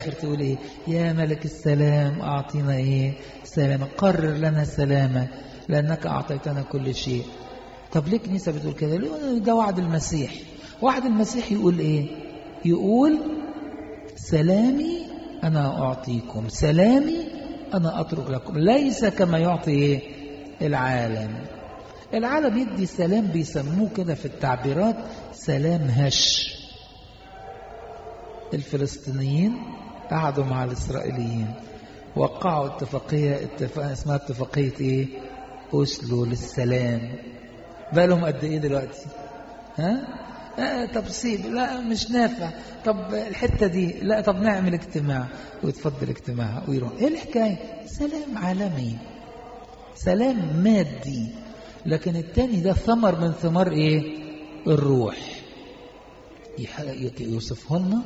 تقول ايه يا ملك السلام اعطينا ايه سلام قرر لنا سلامك لانك اعطيتنا كل شيء طب ليه كنيسه بتقول كده ليه ده وعد المسيح وعد المسيح يقول ايه يقول سلامي انا اعطيكم سلامي انا اترك لكم ليس كما يعطي ايه العالم العالم يدي سلام بيسموه كده في التعبيرات سلام هش الفلسطينيين قعدوا مع الإسرائيليين وقعوا اتفاقية اتفاق اسمها اتفاقية ايه أسلو للسلام بقى لهم قد ايه دلوقتي ها آه طب سيب لا مش نافع طب الحتة دي لا طب نعمل اجتماع ويتفضل اجتماع ويروح ايه الحكاية سلام عالمي سلام مادي لكن التاني ده ثمر من ثمار ايه الروح يوصفه لنا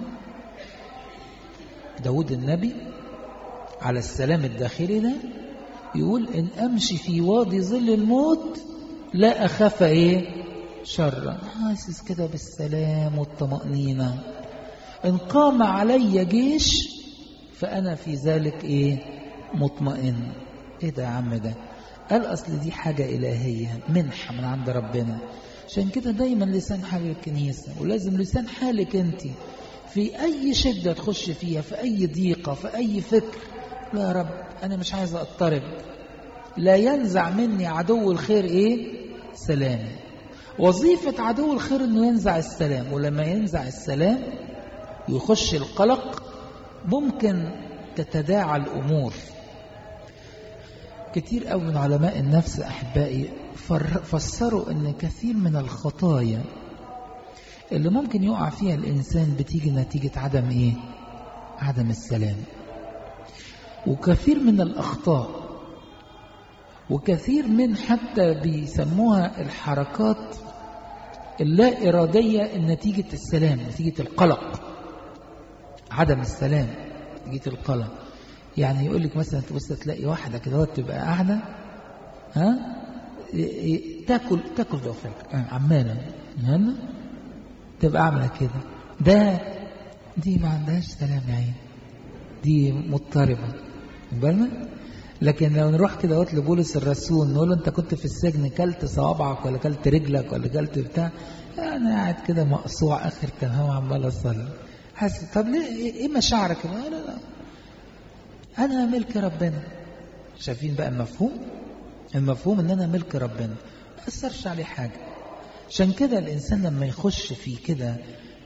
داود النبي على السلام الداخلي ده يقول إن أمشي في وادي ظل الموت لا أخاف إيه شرا حاسس كده بالسلام والطمأنينة إن قام علي جيش فأنا في ذلك إيه مطمئن إيه ده يا عم ده قال أصل دي حاجة إلهية منحة من عند ربنا عشان كده دايما لسان حال الكنيسة ولازم لسان حالك انت في أي شدة تخش فيها في أي ضيقة في أي فكر لا يا رب أنا مش عايز أضطرب لا ينزع مني عدو الخير إيه سلام وظيفة عدو الخير أنه ينزع السلام ولما ينزع السلام يخش القلق ممكن تتداعى الأمور كتير قوي من علماء النفس أحبائي فسروا أن كثير من الخطايا اللي ممكن يقع فيها الإنسان بتيجي نتيجة عدم إيه؟ عدم السلام وكثير من الأخطاء وكثير من حتى بيسموها الحركات اللا إرادية نتيجة السلام نتيجة القلق عدم السلام نتيجة القلق يعني يقول لك مثلا تبص تلاقي واحدة كده تبقى قاعدة ها تاكل تاكل ضفرك عمالة هنا تبقى عاملة كده ده دي ما عندهاش سلام يا عين دي مضطربة بالنا لكن لو نروح كده قلت لبولس الرسول نقول له انت كنت في السجن كلت صوابعك ولا كلت رجلك ولا كلت بتاع انا قاعد كده مقصوع اخر تمام عمال اصلي حاسس طب ليه ايه مشاعرك لا لا لا انا ملك ربنا شايفين بقى المفهوم المفهوم ان انا ملك ربنا ما اثرش عليه حاجه عشان كده الانسان لما يخش في كده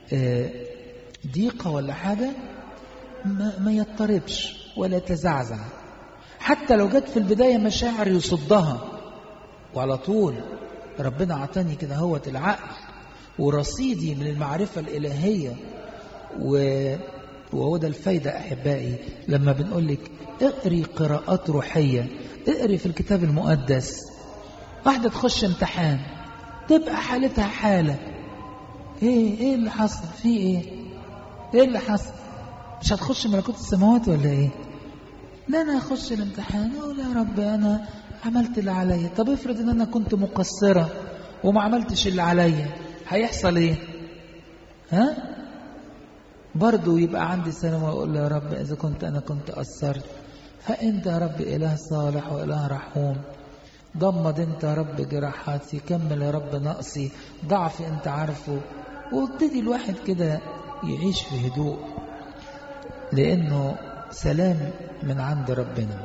ضيقه ولا حاجه ما, ما يضطربش ولا يتزعزع حتى لو جت في البدايه مشاعر يصدها وعلى طول ربنا اعطاني كده هوت العقل ورصيدي من المعرفه الالهيه و وهو ده الفايدة أحبائي لما بنقول لك اقري قراءات روحية اقري في الكتاب المقدس واحدة تخش امتحان تبقى حالتها حالة ايه ايه اللي حصل في ايه ايه اللي حصل مش هتخش ملكوت السماوات ولا ايه لا انا هخش الامتحان اقول يا رب انا عملت اللي عليا طب افرض ان انا كنت مقصرة وما عملتش اللي عليا هيحصل ايه ها برضو يبقى عندي سلام وأقول يا رب إذا كنت أنا كنت قصرت فأنت يا رب إله صالح وإله رحوم ضمد أنت يا رب جراحاتي كمل يا رب نقصي ضعفي أنت عارفه وابتدي الواحد كده يعيش في هدوء لأنه سلام من عند ربنا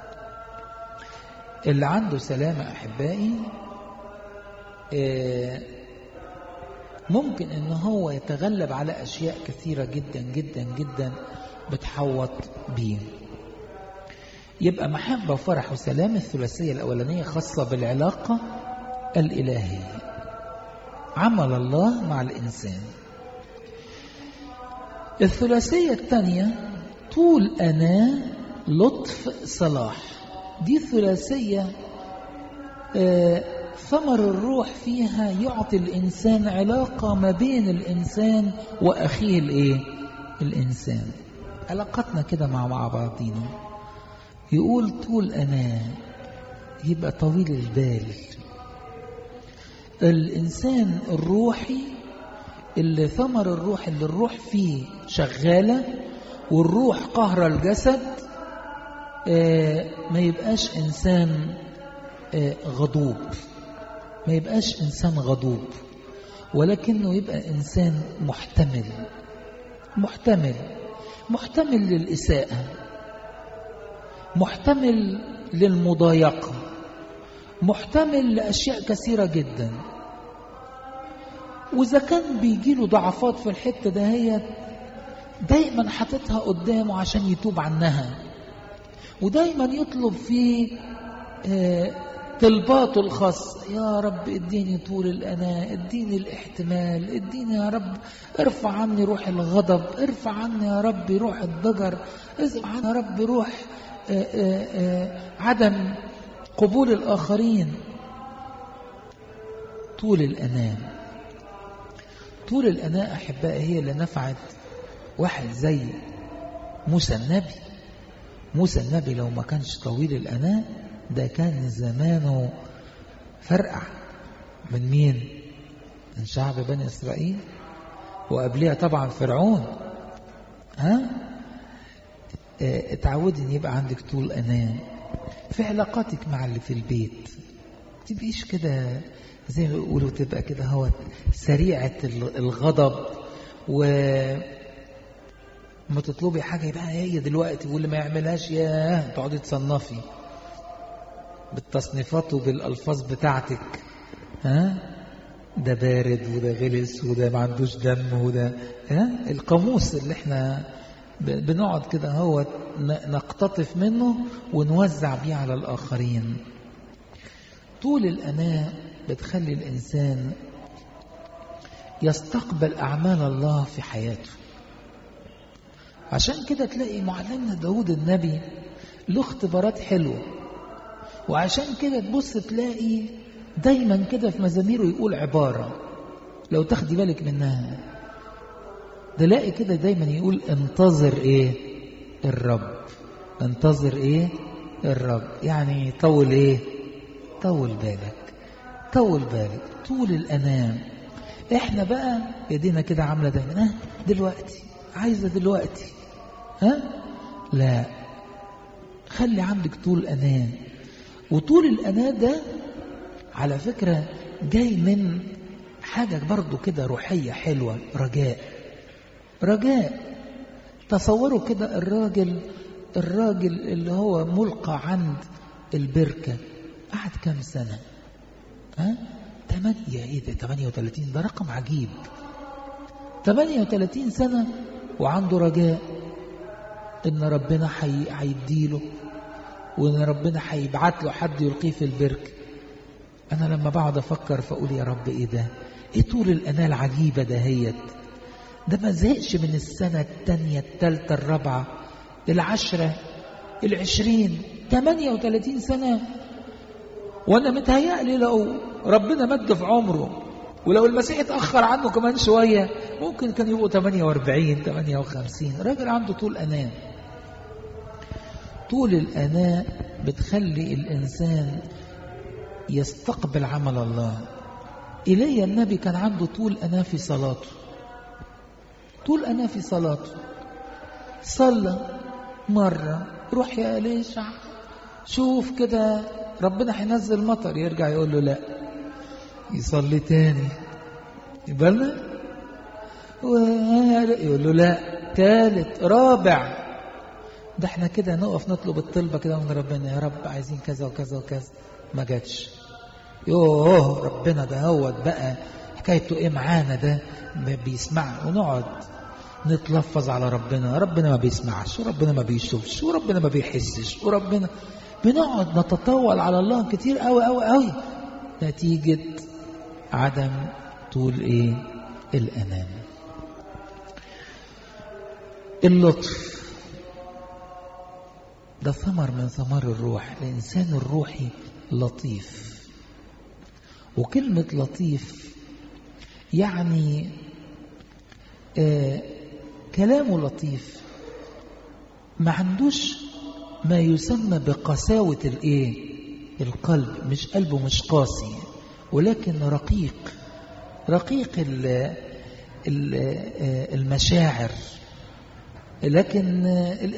اللي عنده سلام أحبائي إيه ممكن ان هو يتغلب على اشياء كثيرة جدا جدا جدا بتحوط بيه يبقى محبة وفرح وسلام الثلاثية الأولانية خاصة بالعلاقة الإلهية عمل الله مع الإنسان الثلاثية الثانية طول أنا لطف صلاح دي ثلاثية آه ثمر الروح فيها يعطي الإنسان علاقة ما بين الإنسان وأخيه الإيه؟ الإنسان علاقتنا كده مع مع بعضينا يقول طول أنا يبقى طويل البال الإنسان الروحي اللي ثمر الروح اللي الروح فيه شغالة والروح قهر الجسد ما يبقاش إنسان غضوب ما يبقاش إنسان غضوب ولكنه يبقى إنسان محتمل محتمل محتمل للإساءة محتمل للمضايقة محتمل لأشياء كثيرة جدا وإذا كان بيجيله ضعفات في الحتة دهيت دايما حاططها قدامه عشان يتوب عنها ودايما يطلب في طلباته الخاصة يا رب اديني طول الأناء اديني الاحتمال اديني يا رب ارفع عني روح الغضب ارفع عني يا رب روح الضجر ارفع عني يا رب روح آآ آآ عدم قبول الآخرين طول الأناء طول الأناء أحبائي هي اللي نفعت واحد زي موسى النبي موسى النبي لو ما كانش طويل الأناء ده كان زمانه فرقع من مين من شعب بني إسرائيل وقبلها طبعا فرعون ها اتعودي ان يبقى عندك طول أنام في علاقاتك مع اللي في البيت تبقيش كده زي ما بيقولوا تبقى كده هو سريعة الغضب و ما تطلبي حاجة يبقى هي دلوقتي واللي ما يعملهاش يا تقعدي تصنفي بالتصنيفات وبالألفاظ بتاعتك ها ده بارد وده غلس وده ما عندوش دم وده ها القاموس اللي احنا بنقعد كده هو نقتطف منه ونوزع بيه على الآخرين طول الأناء بتخلي الإنسان يستقبل أعمال الله في حياته عشان كده تلاقي معلمنا داود النبي له اختبارات حلوة وعشان كده تبص تلاقي دايما كده في مزاميره يقول عبارة لو تاخدي بالك منها تلاقي كده دايما يقول انتظر ايه الرب انتظر ايه الرب يعني طول ايه طول بالك طول بالك طول الانام احنا بقى ايدينا كده عامله دايما ها دلوقتي عايزه دلوقتي ها لا خلي عندك طول انام وطول الاناه ده على فكره جاي من حاجه برضو كده روحيه حلوه رجاء رجاء تصوروا كده الراجل الراجل اللي هو ملقى عند البركة قعد كام سنة ها تمانية ايه ده 38 ده رقم عجيب 38 سنة وعنده رجاء ان ربنا هيديله وان ربنا هيبعت له حد يلقيه في البركة انا لما بقعد افكر فاقول يا رب ايه ده ايه طول الاناه العجيبة دهيت ده ما زهقش من السنة التانية التالتة الرابعة العشرة العشرين تمانية وتلاتين سنة وانا متهيألي لو ربنا مد في عمره ولو المسيح اتأخر عنه كمان شوية ممكن كان يبقوا 48 58 راجل عنده طول أناة طول الأناة بتخلي الإنسان يستقبل عمل الله إلي النبي كان عنده طول أناة في صلاته طول أنا في صلاته صلى مرة روح يا أليشع شوف كده ربنا هينزل مطر يرجع يقول له لا يصلي تاني يبالنا يقول له لا تالت رابع ده احنا كده نقف نطلب الطلبة كده من ربنا يا رب عايزين كذا وكذا وكذا ما جاتش يوه ربنا ده هو بقى حكايته ايه معانا ده بيسمع ونقعد نتلفظ على ربنا ربنا ما بيسمعش وربنا ما بيشوفش وربنا ما بيحسش وربنا بنقعد نتطول على الله كتير قوي قوي قوي نتيجة عدم طول ايه الأمان اللطف ده ثمر من ثمار الروح الإنسان الروحي لطيف وكلمة لطيف يعني آه كلامه لطيف ما عندوش ما يسمى بقساوة الايه القلب مش قلبه مش قاسي ولكن رقيق رقيق ال ال المشاعر لكن